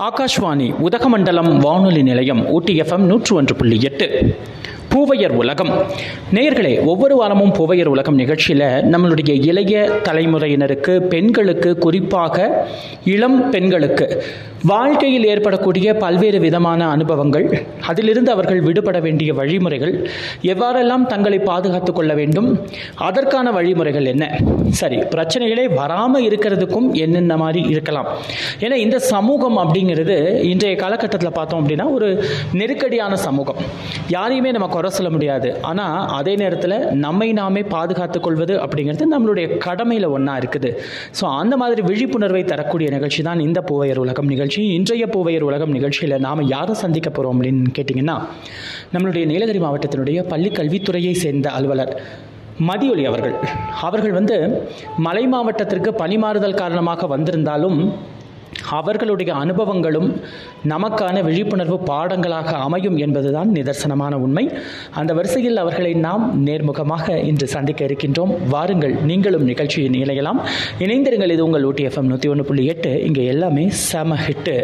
ஆகாஷ்வாணி உதகமண்டலம் வானொலி நிலையம் ஊட்டி எஃப்எம் நூற்று ஒன்று புள்ளி எட்டு பூவையர் உலகம் நேயர்களே ஒவ்வொரு வாரமும் பூவையர் உலகம் நிகழ்ச்சியில் நம்மளுடைய இளைய தலைமுறையினருக்கு பெண்களுக்கு குறிப்பாக இளம் பெண்களுக்கு வாழ்க்கையில் ஏற்படக்கூடிய பல்வேறு விதமான அனுபவங்கள் அதிலிருந்து அவர்கள் விடுபட வேண்டிய வழிமுறைகள் எவ்வாறெல்லாம் தங்களை பாதுகாத்துக் கொள்ள வேண்டும் அதற்கான வழிமுறைகள் என்ன சரி பிரச்சனைகளே வராமல் இருக்கிறதுக்கும் என்னென்ன மாதிரி இருக்கலாம் ஏன்னா இந்த சமூகம் அப்படிங்கிறது இன்றைய காலகட்டத்தில் பார்த்தோம் அப்படின்னா ஒரு நெருக்கடியான சமூகம் யாரையுமே நம்ம குறை சொல்ல முடியாது ஆனால் அதே நேரத்தில் நம்மை நாமே பாதுகாத்துக் கொள்வது அப்படிங்கிறது நம்மளுடைய கடமையில் ஒன்றா இருக்குது ஸோ அந்த மாதிரி விழிப்புணர்வை தரக்கூடிய நிகழ்ச்சி தான் இந்த பூவையர் உலகம் நிகழ்ச்சி இன்றைய பூவையர் உலகம் நிகழ்ச்சியில் நாம் யாரை சந்திக்க போகிறோம் அப்படின்னு கேட்டிங்கன்னா நம்மளுடைய நீலகிரி மாவட்டத்தினுடைய பள்ளி கல்வித்துறையை சேர்ந்த அலுவலர் மதியொலி அவர்கள் அவர்கள் வந்து மலை மாவட்டத்திற்கு பணிமாறுதல் காரணமாக வந்திருந்தாலும் அவர்களுடைய அனுபவங்களும் நமக்கான விழிப்புணர்வு பாடங்களாக அமையும் என்பதுதான் நிதர்சனமான உண்மை அந்த வரிசையில் அவர்களை நாம் நேர்முகமாக இன்று சந்திக்க இருக்கின்றோம் வாருங்கள் நீங்களும் நிகழ்ச்சியில் இணையலாம் இணைந்திருங்கள் இது உங்கள் ஊட்டி எஃப்எம் நூற்றி ஒன்று புள்ளி எட்டு இங்கே எல்லாமே செம ஹிட்டு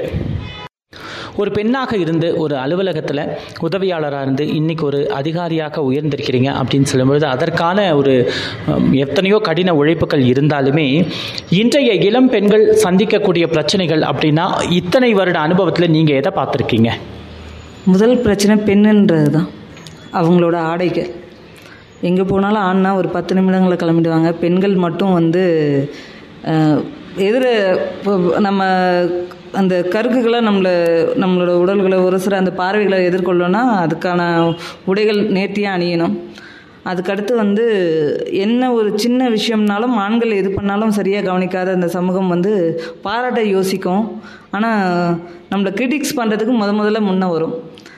ஒரு பெண்ணாக இருந்து ஒரு அலுவலகத்தில் உதவியாளராக இருந்து இன்னைக்கு ஒரு அதிகாரியாக உயர்ந்திருக்கிறீங்க அப்படின்னு சொல்லும்பொழுது அதற்கான ஒரு ஹம், எத்தனையோ கடின உழைப்புகள் இருந்தாலுமே இன்றைய இளம் பெண்கள் சந்திக்கக்கூடிய பிரச்சனைகள் அப்படின்னா இத்தனை வருட அனுபவத்தில் நீங்கள் எதை பார்த்துருக்கீங்க முதல் பிரச்சனை பெண்ணுன்றது தான் அவங்களோட ஆடைகள் எங்கே போனாலும் ஆண்னா ஒரு பத்து நிமிடங்களில் கிளம்பிடுவாங்க பெண்கள் மட்டும் வந்து அஹ், எதிர இப்போ நம்ம அந்த கருக்குகளை நம்மளை நம்மளோட உடல்களை ஒரு சில அந்த பார்வைகளை எதிர்கொள்ளணும்னா அதுக்கான உடைகள் நேர்த்தியாக அணியணும் அதுக்கடுத்து வந்து என்ன ஒரு சின்ன விஷயம்னாலும் ஆண்கள் எது பண்ணாலும் சரியாக கவனிக்காத அந்த சமூகம் வந்து பாராட்ட யோசிக்கும் ஆனால் நம்மளை கிரிட்டிக்ஸ் பண்ணுறதுக்கு முத முதல்ல முன்ன வரும்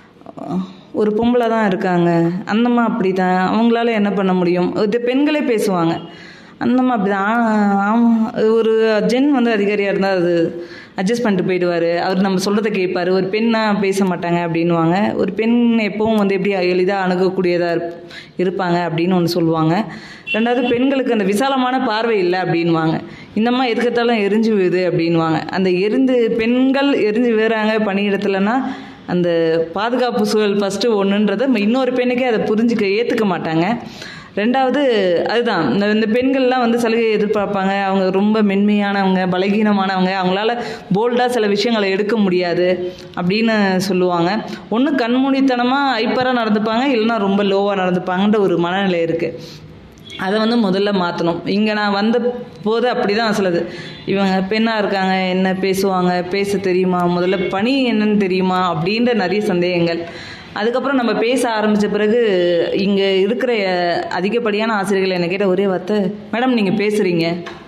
ஒரு பொம்பளை தான் இருக்காங்க அந்தம்மா அப்படி தான் அவங்களால என்ன பண்ண முடியும் இது பெண்களே பேசுவாங்க அந்தம்மா அப்படி தான் ஆமாம் ஒரு ஜென் வந்து அதிகாரியாக இருந்தால் அது அட்ஜஸ்ட் பண்ணிட்டு போயிடுவார் அவர் நம்ம சொல்கிறத கேட்பார் ஒரு பெண்ணா பேச மாட்டாங்க அப்படின்வாங்க ஒரு பெண் எப்பவும் வந்து எப்படி எளிதாக அணுகக்கூடியதாக இருப் இருப்பாங்க அப்படின்னு ஒன்று சொல்லுவாங்க ரெண்டாவது பெண்களுக்கு அந்த விசாலமான பார்வை இல்லை அப்படின்வாங்க இந்தம்மா எதுக்கத்தாலும் எரிஞ்சு விழுது அப்படின்வாங்க அந்த எரிந்து பெண்கள் எரிஞ்சு விழுறாங்க பணியிடத்துலனா அந்த பாதுகாப்பு சூழல் ஃபஸ்ட்டு ஒன்றுன்றதை இன்னொரு பெண்ணுக்கே அதை புரிஞ்சுக்க ஏற்றுக்க மாட்டாங்க ரெண்டாவது அதுதான் இந்த இந்த பெண்கள்லாம் வந்து சலுகை எதிர்பார்ப்பாங்க அவங்க ரொம்ப மென்மையானவங்க பலகீனமானவங்க அவங்களால போல்டாக சில விஷயங்களை எடுக்க முடியாது அப்படின்னு சொல்லுவாங்க ஒன்று கண்மூடித்தனமாக ஐப்பராக நடந்துப்பாங்க இல்லைன்னா ரொம்ப லோவாக நடந்துப்பாங்கன்ற ஒரு மனநிலை இருக்குது அதை வந்து முதல்ல மாற்றணும் இங்கே நான் வந்த போது அப்படி தான் சிலது இவங்க பெண்ணாக இருக்காங்க என்ன பேசுவாங்க பேச தெரியுமா முதல்ல பணி என்னன்னு தெரியுமா அப்படின்ற நிறைய சந்தேகங்கள் அதுக்கப்புறம் நம்ம பேச ஆரம்பித்த பிறகு இங்கே இருக்கிற அஹ், அதிகப்படியான ஆசிரியர்கள் என்ன கேட்ட ஒரே வார்த்தை மேடம் நீங்கள் பேசுகிறீங்க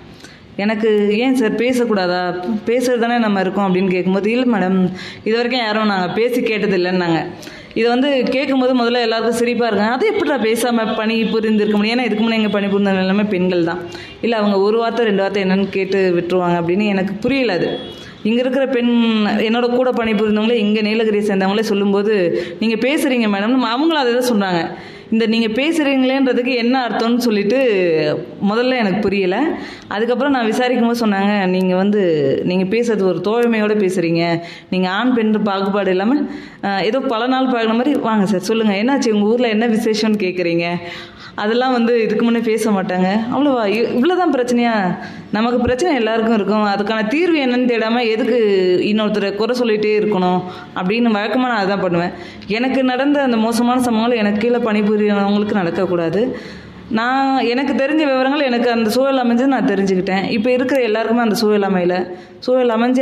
எனக்கு ஏன் சார் பேசக்கூடாதா பேசுறது தானே நம்ம இருக்கோம் அப்படின்னு கேட்கும்போது இல்லை மேடம் இது வரைக்கும் யாரும் நாங்கள் பேசி கேட்டதில்லைன்னாங்க இதை வந்து கேட்கும்போது முதல்ல எல்லாருக்கும் சிரிப்பாக இருக்காங்க அது எப்படிடா பேசாமல் பணி புரிந்து இருக்க முடியும் ஏன்னா இதுக்கு முன்னே எங்கள் பணி புரிந்த எல்லாமே பெண்கள் தான் இல்லை அவங்க ஒரு வார்த்தை ரெண்டு வார்த்தை என்னன்னு கேட்டு விட்டுருவாங்க அப்படின்னு எனக்கு புரியல அது இங்கே இருக்கிற பெண் என்னோட கூட பணிபுரிந்தவங்களே இங்கே நீலகிரியை சேர்ந்தவங்களே சொல்லும்போது நீங்கள் பேசுகிறீங்க மேடம் அவங்களும் அதை தான் சொன்னாங்க இந்த நீங்கள் பேசுகிறீங்களேன்றதுக்கு என்ன அர்த்தம்னு சொல்லிட்டு முதல்ல எனக்கு புரியலை அதுக்கப்புறம் நான் விசாரிக்கும் போது சொன்னாங்க நீங்கள் வந்து நீங்கள் பேசுறது ஒரு தோழமையோடு பேசுகிறீங்க நீங்கள் ஆண் பெண் பாகுபாடு இல்லாமல் அஹ், ஏதோ பல நாள் பழகின மாதிரி வாங்க சார் சொல்லுங்கள் என்னாச்சு உங்கள் ஊரில் என்ன விசேஷம்னு கேட்குறீங்க அதெல்லாம் வந்து இதுக்கு முன்னே பேச மாட்டாங்க அவ்வளோவா இவ்வளோதான் பிரச்சனையா நமக்கு பிரச்சனை எல்லாருக்கும் இருக்கும் அதுக்கான தீர்வு என்னன்னு தேடாமல் எதுக்கு இன்னொருத்தரை குறை சொல்லிகிட்டே இருக்கணும் அப்படின்னு வழக்கமாக நான் அதான் பண்ணுவேன் எனக்கு நடந்த அந்த மோசமான சம்பவங்கள் எனக்கு கீழே பணிபுரியவங்களுக்கு நடக்கக்கூடாது நான் எனக்கு தெரிஞ்ச விவரங்கள் எனக்கு அந்த சூழல் அமைஞ்சு நான் தெரிஞ்சுக்கிட்டேன் இப்போ இருக்கிற எல்லாருக்குமே அந்த சூழல் அமையல சூழல் அமைஞ்சு